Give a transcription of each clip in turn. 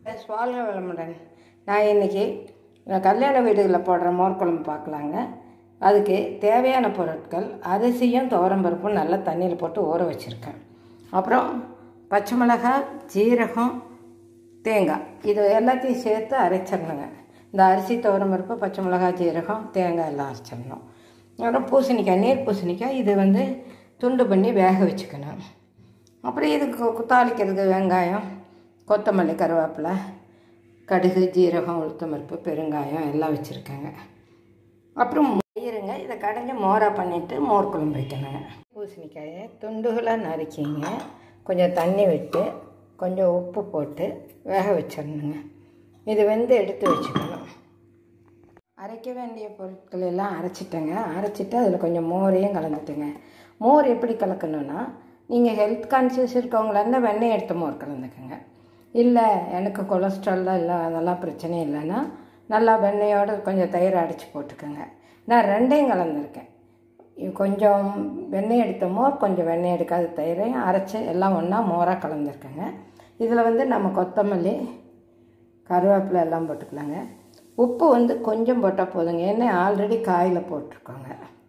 சுவால்க விளம்பரன் நான் இன்றைக்கி கல்யாண வீடுகளில் போடுற மோர் குழம்பு பார்க்கலாங்க அதுக்கு தேவையான பொருட்கள் அரிசியும் துவரம்பருப்பும் நல்லா தண்ணியில் போட்டு ஊற வச்சுருக்கேன் அப்புறம் பச்சை மிளகாய் ஜீரகம் தேங்காய் இது எல்லாத்தையும் சேர்த்து அரைச்சிடணுங்க இந்த அரிசி துவரம்பருப்பு பச்சை மிளகாய் ஜீரகம் தேங்காய் எல்லாம் அரைச்சிடணும் அப்புறம் பூசணிக்காய் நீர் பூசணிக்காய் இது வந்து துண்டு பண்ணி வேக வச்சுக்கணும் அப்புறம் இதுக்கு தாளிக்கிறதுக்கு வெங்காயம் கொத்தமல்லி கருவேப்பிலை கடுகு ஜீரகம் உளுத்தம்பருப்பு பெருங்காயம் எல்லாம் வச்சுருக்கேங்க அப்புறம் இருங்க இதை கடைஞ்சி மோராக பண்ணிவிட்டு மோர் குழம்பு வைக்கணுங்க பூசணிக்காயை துண்டுகளாக நறுக்கிங்க கொஞ்சம் தண்ணி விட்டு கொஞ்சம் உப்பு போட்டு வேக வச்சிடணுங்க இது வெந்து எடுத்து வச்சுக்கணும் அரைக்க வேண்டிய பொருட்கள் எல்லாம் அரைச்சிட்டேங்க அரைச்சிட்டு அதில் கொஞ்சம் மோரையும் கலந்துட்டுங்க மோர் எப்படி கலக்கணும்னா நீங்கள் ஹெல்த் கான்சியஸ் இருக்கவங்களா இருந்தால் வெண்ணெய் எடுத்த மோர் கலந்துக்குங்க இல்லை எனக்கு கொலஸ்ட்ரால்லாம் இல்லை அதெல்லாம் பிரச்சனை இல்லைன்னா நல்லா வெண்ணெயோடு கொஞ்சம் தயிர் அடித்து போட்டுக்கோங்க நான் ரெண்டையும் கலந்துருக்கேன் கொஞ்சம் வெண்ணெய் எடுத்த மோர் கொஞ்சம் வெண்ணெய் எடுக்காத தயிரையும் அரைச்சி எல்லாம் ஒன்றா மோராக கலந்துருக்கேங்க இதில் வந்து நம்ம கொத்தமல்லி கருவேப்பிலை எல்லாம் போட்டுக்கலாங்க உப்பு வந்து கொஞ்சம் போட்டால் போதுங்க ஏன்னா ஆல்ரெடி காயில் போட்டிருக்கோங்க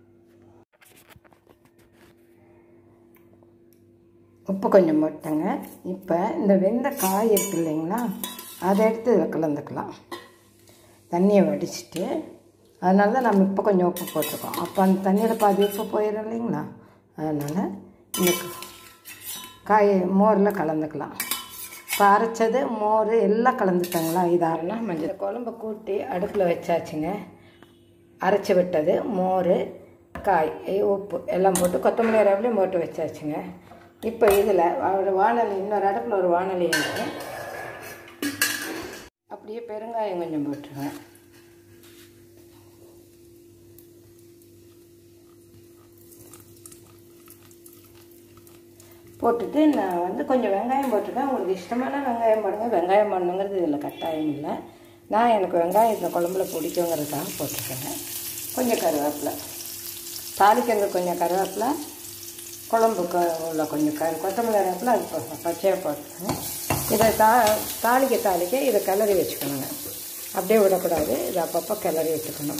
உப்பு கொஞ்சம் போட்டேங்க இப்போ இந்த வெந்த காய் இருக்கு இல்லைங்களா அதை எடுத்து இதில் கலந்துக்கலாம் தண்ணியை வடிச்சிட்டு அதனால தான் நம்ம இப்போ கொஞ்சம் உப்பு போட்டிருக்கோம் அப்போ அந்த தண்ணியில் பாதி உப்பு போயிடும் இல்லைங்களா அதனால் இந்த காய் மோரில் கலந்துக்கலாம் இப்போ அரைச்சது மோர் எல்லாம் கலந்துட்டாங்களா இதாகனா மஞ்சள் குழம்பு கூட்டி அடுப்பில் வச்சாச்சுங்க அரைச்சி விட்டது மோர் காய் உப்பு எல்லாம் போட்டு கொத்தமல்லி ரவிலையும் போட்டு வச்சாச்சுங்க இப்போ இதில் ஒரு வானொலி இன்னொரு அடுப்பில் ஒரு வானொலி இருக்கு அப்படியே பெருங்காயம் கொஞ்சம் போட்டுருவேன் போட்டுட்டு நான் வந்து கொஞ்சம் வெங்காயம் போட்டிருக்கேன் உங்களுக்கு இஷ்டமான வெங்காயம் போடுங்க வெங்காயம் போடணுங்கிறது இதில் கட்டாயம் இல்லை நான் எனக்கு வெங்காயம் இந்த குழம்புல பிடிக்குங்கிறதுக்காக போட்டிருக்கேங்க கொஞ்சம் கருவேப்பிலை தாளிக்கிறது கொஞ்சம் கருவேப்பிலை குழம்புக்கு உள்ள கொஞ்சம் க கொத்தமல்லி கருவேப்பிலை அது பச்சையாக போட்டுருக்கேங்க இதை தா தாளிக்க தாளிக்க இதை கிளறி வச்சுக்கணுங்க அப்படியே விடக்கூடாது இதை அப்பப்போ கிளறி வச்சுக்கணும்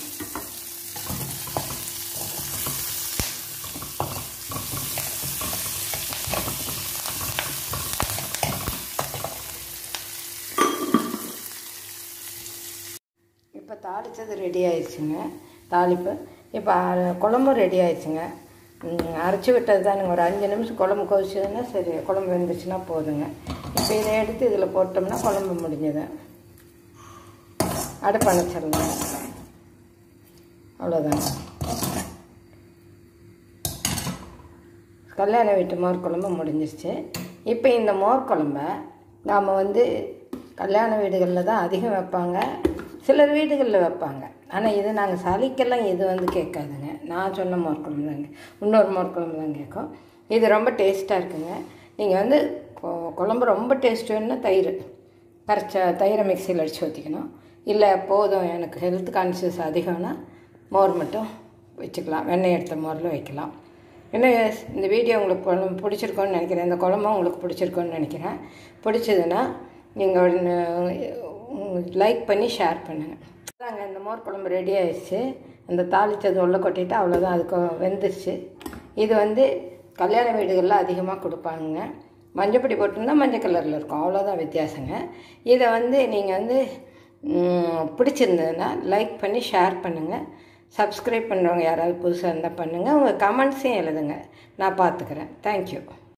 இப்போ தாளித்தது ரெடி ஆயிடுச்சுங்க தாளிப்பு இப்போ குழம்பும் ரெடி ஆயிடுச்சுங்க அரைச்சி விட்டது தானுங்க ஒரு அஞ்சு நிமிஷம் குழம்பு கொதிச்சதுன்னா சரி குழம்பு வெந்துச்சுன்னா போதுங்க இப்போ இதை எடுத்து இதில் போட்டோம்னா குழம்பு முடிஞ்சது அடுப்பு அணைச்சிடலாம் அவ்வளோதாங்க கல்யாண வீட்டு மோர் குழம்பு முடிஞ்சிருச்சு இப்போ இந்த மோர் குழம்ப நாம் வந்து கல்யாண வீடுகளில் தான் அதிகம் வைப்பாங்க சிலர் வீடுகளில் வைப்பாங்க ஆனால் இது நாங்கள் சளிக்கெல்லாம் இது வந்து கேட்காதுங்க நான் சொன்ன மோர் குழம்பு தாங்க இன்னொரு மோர் குழம்பு தான் கேட்கும் இது ரொம்ப டேஸ்ட்டாக இருக்குங்க நீங்கள் வந்து குழம்பு ரொம்ப டேஸ்ட் வேணும்னா தயிர் கரைச்ச தயிரை மிக்சியில் அடித்து ஊற்றிக்கணும் இல்லை போதும் எனக்கு ஹெல்த் கான்சியஸ் அதிகம்னா மோர் மட்டும் வச்சுக்கலாம் வெண்ணெய் எடுத்த மோரில் வைக்கலாம் என்ன இந்த வீடியோ உங்களுக்கு குழம்பு பிடிச்சிருக்கோன்னு நினைக்கிறேன் இந்த குழம்பும் உங்களுக்கு பிடிச்சிருக்கோன்னு நினைக்கிறேன் பிடிச்சதுன்னா நீங்கள் லைக் பண்ணி ஷேர் பண்ணுங்கள் அதாங்க இந்த மோர் குழம்பு ரெடி ஆயிடுச்சு அந்த தாளித்தது உள்ள கொட்டிட்டு அவ்வளோதான் அதுக்கு வெந்துருச்சு இது வந்து கல்யாண வீடுகளில் அதிகமாக கொடுப்பாங்க மஞ்சப்பொடி போட்டிருந்தா மஞ்சள் கலரில் இருக்கும் அவ்வளோதான் வித்தியாசங்க இதை வந்து நீங்கள் வந்து பிடிச்சிருந்ததுன்னா லைக் பண்ணி ஷேர் பண்ணுங்கள் சப்ஸ்கிரைப் பண்ணுறவங்க யாராவது புதுசாக இருந்தால் பண்ணுங்கள் உங்கள் கமெண்ட்ஸையும் எழுதுங்க நான் பார்த்துக்கிறேன் தேங்க்யூ